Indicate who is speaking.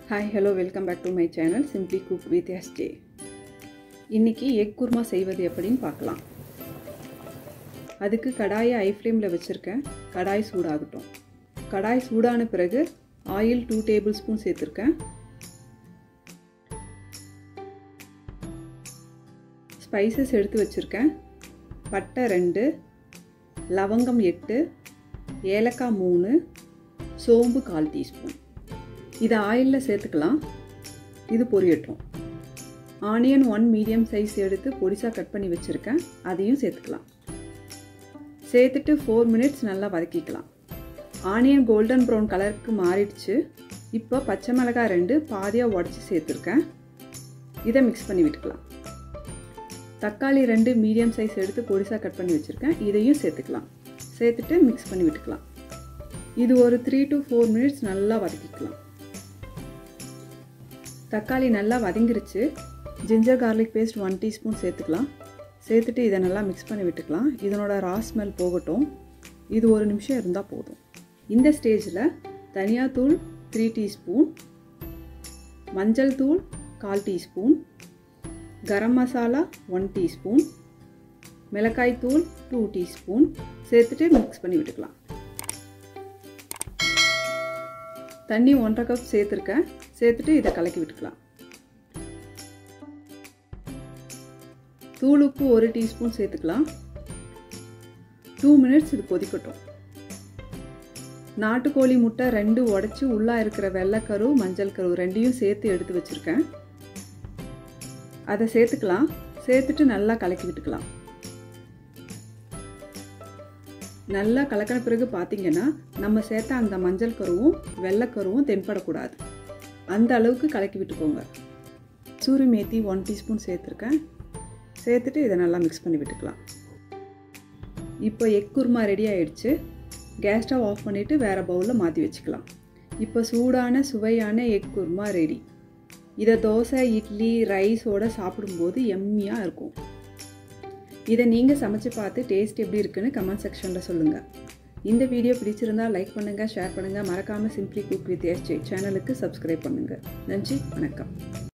Speaker 1: hi hello welcome back to my channel simply cook with S J இன்றைக்கி egg kurma செய்வது எப்படின்னு பார்க்கலாம் அதுக்கு கடாயை ஐ ஃப்ளேமில் வச்சுருக்கேன் கடாய் சூடாகட்டும் கடாய் சூடான பிறகு ஆயில் டூ டேபிள் ஸ்பூன் சேர்த்துருக்கேன் ஸ்பைசஸ் எடுத்து வச்சுருக்கேன் பட்டை ரெண்டு லவங்கம் எட்டு ஏலக்காய் மூணு சோம்பு கால் டீஸ்பூன் இதை ஆயிலில் சேர்த்துக்கலாம் இது பொரியட்டும் ஆனியன் ஒன் மீடியம் சைஸ் எடுத்து பொடிசாக கட் பண்ணி வச்சுருக்கேன் அதையும் சேர்த்துக்கலாம் சேர்த்துட்டு ஃபோர் மினிட்ஸ் நல்லா வதக்கிக்கலாம் ஆனியன் கோல்டன் ப்ரௌன் கலருக்கு மாறிடுச்சு இப்போ பச்சை மிளகாய் ரெண்டு பாதியாக உடச்சி சேர்த்துருக்கேன் இதை மிக்ஸ் பண்ணி விட்டுக்கலாம் தக்காளி ரெண்டு மீடியம் சைஸ் எடுத்து பொடிசாக கட் பண்ணி வச்சுருக்கேன் இதையும் சேர்த்துக்கலாம் சேர்த்துட்டு மிக்ஸ் பண்ணி விட்டுக்கலாம் இது ஒரு த்ரீ டு ஃபோர் மினிட்ஸ் நல்லா வதக்கிக்கலாம் தக்காளி நல்லா வதங்கிருச்சு ginger garlic paste one teaspoon சேர்த்துக்கலாம் சேர்த்துட்டு இதை நல்லா மிக்ஸ் பண்ணி விட்டுக்கலாம் இதனோட ரா ஸ்மெல் போகட்டும் இது ஒரு நிமிஷம் இருந்தால் போதும் இந்த ஸ்டேஜில் தனியாத்தூள் த்ரீ டீஸ்பூன் மஞ்சள் தூள் கால் teaspoon garam masala one teaspoon மிளகாய் தூள் டூ டீஸ்பூன் சேர்த்துட்டு மிக்ஸ் பண்ணி விட்டுக்கலாம் தண்ணி ஒன்றரை கப் சேர்த்துருக்கேன் சேர்த்துட்டு இதை கலக்கி விட்டுக்கலாம் தூள் உப்பு ஒரு டீஸ்பூன் சேர்த்துக்கலாம் டூ மினிட்ஸ் இது கொதிக்கட்டும் நாட்டுக்கோழி முட்டை ரெண்டு உடச்சி உள்ளா இருக்கிற வெள்ளைக்கரு மஞ்சள் கரு ரெண்டையும் சேர்த்து எடுத்து வச்சுருக்கேன் அதை சேர்த்துக்கலாம் சேர்த்துட்டு நல்லா கலக்கி விட்டுக்கலாம் நல்லா கலக்கின பிறகு பார்த்தீங்கன்னா நம்ம சேர்த்த அந்த மஞ்சள் கருவும் வெள்ளைக்கருவும் தென்படக்கூடாது அந்த அளவுக்கு கலக்கி விட்டுக்கோங்க சூரி மேத்தி ஒன் டீஸ்பூன் சேர்த்துருக்கேன் சேர்த்துட்டு இதை நல்லா மிக்ஸ் பண்ணி விட்டுக்கலாம் இப்போ எக் குருமா ரெடி ஆயிடுச்சு கேஸ் ஸ்டவ் ஆஃப் பண்ணிவிட்டு வேறு பவுலில் மாற்றி வச்சுக்கலாம் இப்போ சூடான சுவையான எக் குருமா ரெடி இதை தோசை இட்லி ரைஸோடு சாப்பிடும்போது எம்மியாக இருக்கும் இதை நீங்கள் சமைச்சு பார்த்து டேஸ்ட் எப்படி இருக்குன்னு கமெண்ட் செக்ஷனில் சொல்லுங்கள் இந்த வீடியோ பிடிச்சிருந்தா லைக் பண்ணுங்கள் ஷேர் பண்ணுங்கள் மறக்காமல் சிம்பிளி குக் வித் எஸ்ஜே சேனலுக்கு சப்ஸ்கிரைப் பண்ணுங்கள் நன்றி வணக்கம்